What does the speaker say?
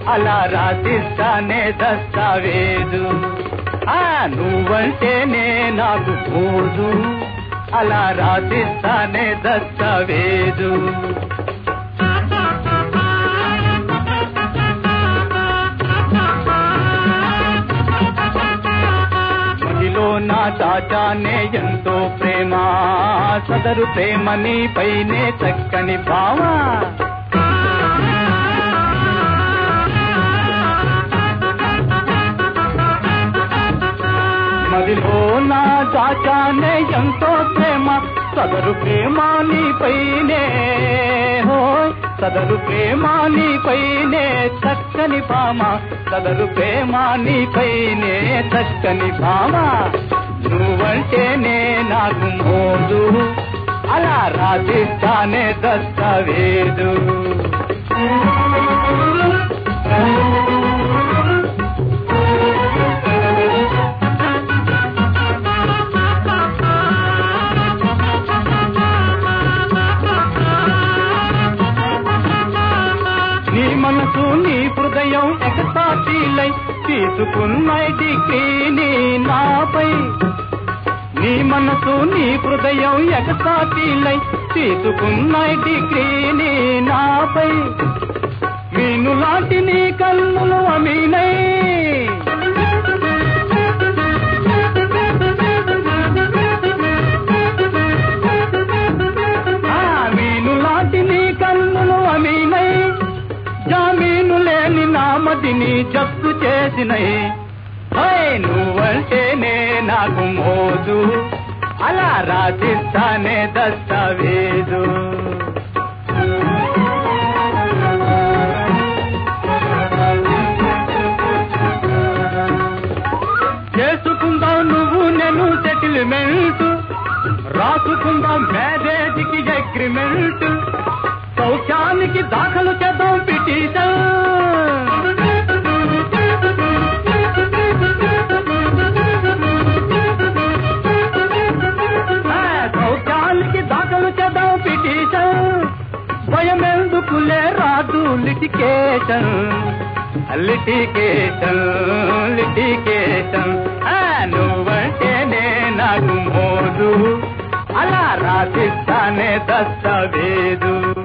అలా రాసిస్తానే దస్తావేదు ఆ నువ్వంటేనే నాకు పోదు అలా రాసిస్తానే దస్తావేదు మదిలో నా చాచానే ఎంతో ప్రేమ సదరు ప్రేమ నీపైనే చక్కని భావ మదిలో నా చాచానే ఎంతో ప్రేమ సదరు ప్రేమ నీపైనే హోయ్ సదరు ప్రేమ నీపైనే చక్కని భామ సదరు ప్రేమ నీపైనే చక్కని భామ నువ్వంటేనే నాకు మోదు అలా రాసిస్తానే దస్తావేదు నీ మనసు నీ హృదయం ఎగతాటిలై తీసుకున్న డిగ్రీని నాపై నీ మనసు నీ హృదయం ఎగతాటిలై తీసుకున్న డిగ్రీని నాపై మీను లాంటి నీ కన్నులు అమీనై ఆ మీను లాంటి నీ కన్నులు అమీనై జామీను లేని నామదిని జప్తు చేసినై హోయ్ నువ్వంటేనే నాకు మోదు అలా రాసిస్తానే దస్తావేదు చేసుకుందాం నువ్వు నేను సెటిల్మెంట్ రాసుకుందాం మ్యారేజ్కి అగ్రిమెంట్ సౌఖ్యానికి దాఖలు చేద్దాం పిటిషన్ ఆ, సౌఖ్యానికి దాఖలు చేద్దాం పిటిషన్ భయం ఎందుకులే రాదు లిటికేషన్ లిటికేషన్ లిటికేషన్ ఆ, నువ్వంటేనే నాకు మోదు అలా రాసిస్తానే దస్తావేదు